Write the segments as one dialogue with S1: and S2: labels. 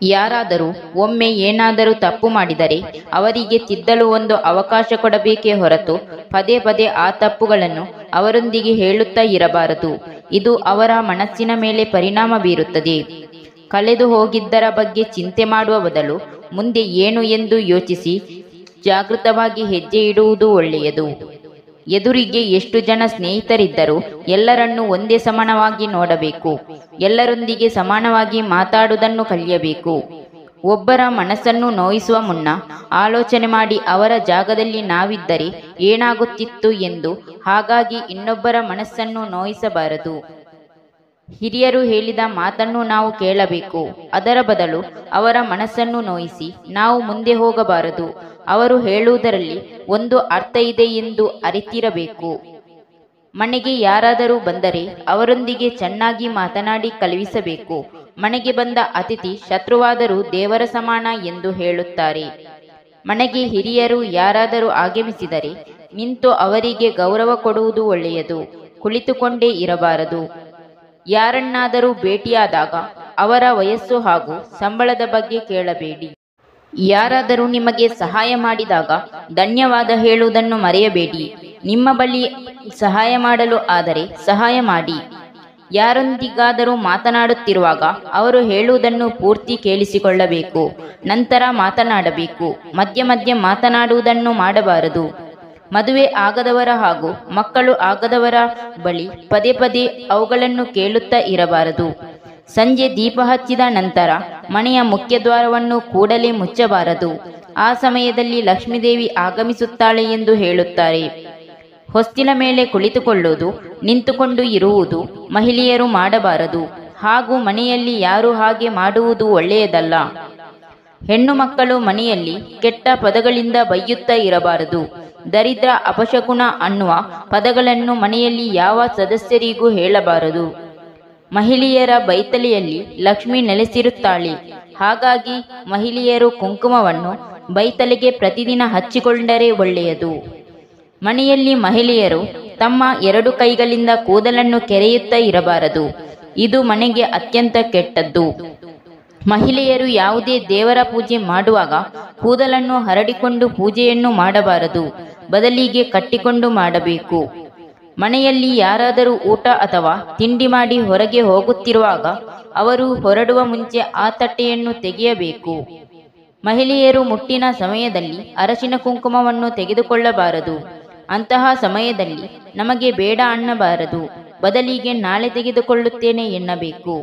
S1: ಯಾರಾದರೂ ಒಮ್ಮೆ ಏನಾದರೂ ತಪ್ಪು ಮಾಡಿದರೆ ಅವರಿಗೆ ತಿದ್ದಲು ಒಂದು ಅವಕಾಶ ಕೊಡಬೇಕೇ ಹೊರತು ಪದೇ ಪದೇ ಆ ತಪ್ಪುಗಳನ್ನು ಅವರೊಂದಿಗೆ ಹೇಳುತ್ತಾ ಇರಬಾರದು ಇದು ಅವರ ಮನಸ್ಸಿನ ಮೇಲೆ ಪರಿಣಾಮ ಬೀರುತ್ತದೆ ಕಳೆದು ಹೋಗಿದ್ದರ ಬಗ್ಗೆ ಚಿಂತೆ ಮಾಡುವ ಬದಲು ಮುಂದೆ ಏನು ಎಂದು ಯೋಚಿಸಿ ಜಾಗೃತವಾಗಿ ಹೆಜ್ಜೆ ಇಡುವುದು ಒಳ್ಳೆಯದು ಎದುರಿಗೆ ಎಷ್ಟು ಜನ ಸ್ನೇಹಿತರಿದ್ದರೂ ಎಲ್ಲರನ್ನೂ ಒಂದೇ ಸಮಾನವಾಗಿ ನೋಡಬೇಕು ಎಲ್ಲರೊಂದಿಗೆ ಸಮಾನವಾಗಿ ಮಾತಾಡುವುದನ್ನು ಕಲಿಯಬೇಕು ಒಬ್ಬರ ಮನಸ್ಸನ್ನು ನೋಯಿಸುವ ಮುನ್ನ ಆಲೋಚನೆ ಮಾಡಿ ಅವರ ಜಾಗದಲ್ಲಿ ನಾವಿದ್ದರೆ ಏನಾಗುತ್ತಿತ್ತು ಎಂದು ಹಾಗಾಗಿ ಇನ್ನೊಬ್ಬರ ಮನಸ್ಸನ್ನು ನೋಯಿಸಬಾರದು ಹಿರಿಯರು ಹೇಳಿದ ಮಾತನ್ನು ನಾವು ಕೇಳಬೇಕು ಅದರ ಬದಲು ಅವರ ಮನಸ್ಸನ್ನು ನೋಯಿಸಿ ನಾವು ಮುಂದೆ ಹೋಗಬಾರದು ಅವರು ಹೇಳುವುದರಲ್ಲಿ ಒಂದು ಅರ್ಥ ಇದೆ ಎಂದು ಅರಿತಿರಬೇಕು ಮನೆಗೆ ಯಾರಾದರೂ ಬಂದರೆ ಅವರೊಂದಿಗೆ ಚೆನ್ನಾಗಿ ಮಾತನಾಡಿ ಕಳುಹಿಸಬೇಕು ಮನೆಗೆ ಬಂದ ಅತಿಥಿ ಶತ್ರುವಾದರೂ ದೇವರ ಸಮಾನ ಎಂದು ಹೇಳುತ್ತಾರೆ ಮನೆಗೆ ಹಿರಿಯರು ಯಾರಾದರೂ ಆಗಮಿಸಿದರೆ ನಿಂತು ಅವರಿಗೆ ಗೌರವ ಕೊಡುವುದು ಒಳ್ಳೆಯದು ಕುಳಿತುಕೊಂಡೇ ಇರಬಾರದು ಯಾರನ್ನಾದರೂ ಭೇಟಿಯಾದಾಗ ಅವರ ವಯಸ್ಸು ಹಾಗೂ ಸಂಬಳದ ಬಗ್ಗೆ ಕೇಳಬೇಡಿ ಯಾರಾದರೂ ನಿಮಗೆ ಸಹಾಯ ಮಾಡಿದಾಗ ಧನ್ಯವಾದ ಹೇಳುವುದನ್ನು ಮರೆಯಬೇಡಿ ನಿಮ್ಮ ಬಳಿ ಸಹಾಯ ಮಾಡಲು ಆದರೆ ಸಹಾಯ ಮಾಡಿ ಯಾರೊಂದಿಗಾದರೂ ಮಾತನಾಡುತ್ತಿರುವಾಗ ಅವರು ಹೇಳುವುದನ್ನು ಪೂರ್ತಿ ಕೇಳಿಸಿಕೊಳ್ಳಬೇಕು ನಂತರ ಮಾತನಾಡಬೇಕು ಮಧ್ಯ ಮಧ್ಯೆ ಮಾತನಾಡುವುದನ್ನು ಮಾಡಬಾರದು ಮದುವೆ ಆಗದವರ ಹಾಗೂ ಮಕ್ಕಳು ಆಗದವರ ಬಳಿ ಪದೇ ಪದೇ ಅವುಗಳನ್ನು ಕೇಳುತ್ತಾ ಇರಬಾರದು ಸಂಜೆ ದೀಪ ಹಚ್ಚಿದ ನಂತರ ಮನೆಯ ಮುಖ್ಯ ದ್ವಾರವನ್ನು ಕೂಡಲೇ ಮುಚ್ಚಬಾರದು ಆ ಸಮಯದಲ್ಲಿ ಲಕ್ಷ್ಮೀದೇವಿ ಆಗಮಿಸುತ್ತಾಳೆ ಎಂದು ಹೇಳುತ್ತಾರೆ ಹೊಸ್ತಿಲ ಮೇಲೆ ಕುಳಿತುಕೊಳ್ಳುವುದು ನಿಂತುಕೊಂಡು ಇರುವುದು ಮಹಿಳೆಯರು ಮಾಡಬಾರದು ಹಾಗೂ ಮನೆಯಲ್ಲಿ ಯಾರು ಹಾಗೆ ಮಾಡುವುದು ಒಳ್ಳೆಯದಲ್ಲ ಹೆಣ್ಣು ಮಕ್ಕಳು ಮನೆಯಲ್ಲಿ ಕೆಟ್ಟ ಪದಗಳಿಂದ ಬೈಯುತ್ತಾ ಇರಬಾರದು ದರಿದ್ರ ಅಪಶಕುನ ಅನ್ನುವ ಪದಗಳನ್ನು ಮನೆಯಲ್ಲಿ ಯಾವ ಸದಸ್ಯರಿಗೂ ಹೇಳಬಾರದು ಮಹಿಳೆಯರ ಬೈತಲೆಯಲ್ಲಿ ಲಕ್ಷ್ಮಿ ನೆಲೆಸಿರುತ್ತಾಳೆ ಹಾಗಾಗಿ ಮಹಿಳೆಯರು ಕುಂಕುಮವನ್ನು ಬೈತಲೆಗೆ ಪ್ರತಿದಿನ ಹಚ್ಚಿಕೊಂಡರೆ ಒಳ್ಳೆಯದು ಮನೆಯಲ್ಲಿ ಮಹಿಳೆಯರು ತಮ್ಮ ಎರಡು ಕೈಗಳಿಂದ ಕೂದಲನ್ನು ಕೆರೆಯುತ್ತಾ ಇರಬಾರದು ಇದು ಮನೆಗೆ ಅತ್ಯಂತ ಕೆಟ್ಟದ್ದು ಮಹಿಳೆಯರು ಯಾವುದೇ ದೇವರ ಪೂಜೆ ಮಾಡುವಾಗ ಕೂದಲನ್ನು ಹರಡಿಕೊಂಡು ಪೂಜೆಯನ್ನು ಮಾಡಬಾರದು ಬದಲಿಗೆ ಕಟ್ಟಿಕೊಂಡು ಮಾಡಬೇಕು ಮನೆಯಲ್ಲಿ ಯಾರಾದರೂ ಊಟ ಅಥವಾ ತಿಂಡಿ ಮಾಡಿ ಹೊರಗೆ ಹೋಗುತ್ತಿರುವಾಗ ಅವರು ಹೊರಡುವ ಮುಂಚೆ ಆ ತಟ್ಟೆಯನ್ನು ತೆಗೆಯಬೇಕು ಮಹಿಳೆಯರು ಮುಟ್ಟಿನ ಸಮಯದಲ್ಲಿ ಅರಶಿನ ಕುಂಕುಮವನ್ನು ತೆಗೆದುಕೊಳ್ಳಬಾರದು ಅಂತಹ ಸಮಯದಲ್ಲಿ ನಮಗೆ ಬೇಡ ಅನ್ನಬಾರದು ಬದಲಿಗೆ ನಾಳೆ ತೆಗೆದುಕೊಳ್ಳುತ್ತೇನೆ ಎನ್ನಬೇಕು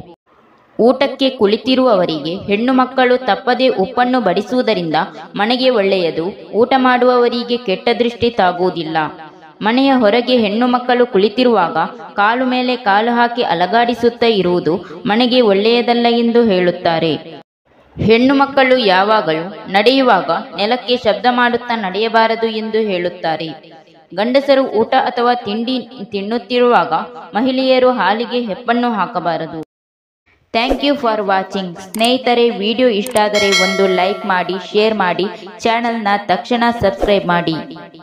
S1: ಊಟಕ್ಕೆ ಕುಳಿತಿರುವವರಿಗೆ ಹೆಣ್ಣು ಮಕ್ಕಳು ತಪ್ಪದೆ ಉಪ್ಪನ್ನು ಬಡಿಸುವುದರಿಂದ ಮನೆಗೆ ಒಳ್ಳೆಯದು ಊಟ ಮಾಡುವವರಿಗೆ ಕೆಟ್ಟ ದೃಷ್ಟಿ ತಾಗುವುದಿಲ್ಲ ಮನೆಯ ಹೊರಗೆ ಹೆಣ್ಣು ಮಕ್ಕಳು ಕುಳಿತಿರುವಾಗ ಕಾಲು ಮೇಲೆ ಕಾಲು ಹಾಕಿ ಅಲಗಾಡಿಸುತ್ತಾ ಇರುವುದು ಮನೆಗೆ ಒಳ್ಳೆಯದಲ್ಲ ಎಂದು ಹೇಳುತ್ತಾರೆ ಹೆಣ್ಣು ಮಕ್ಕಳು ಯಾವಾಗಲೂ ನಡೆಯುವಾಗ ನೆಲಕ್ಕೆ ಶಬ್ದ ಮಾಡುತ್ತಾ ನಡೆಯಬಾರದು ಎಂದು ಹೇಳುತ್ತಾರೆ ಗಂಡಸರು ಊಟ ಅಥವಾ ತಿಂಡಿ ತಿನ್ನುತ್ತಿರುವಾಗ ಮಹಿಳೆಯರು ಹಾಲಿಗೆ ಹೆಪ್ಪನ್ನು ಹಾಕಬಾರದು ಥ್ಯಾಂಕ್ ಯು ಫಾರ್ ವಾಚಿಂಗ್ ಸ್ನೇಹಿತರೆ ವಿಡಿಯೋ ಇಷ್ಟ ಆದರೆ ಒಂದು ಲೈಕ್ ಮಾಡಿ ಶೇರ್ ಮಾಡಿ ಚಾನಲ್ನ ತಕ್ಷಣ ಸಬ್ಸ್ಕ್ರೈಬ್ ಮಾಡಿ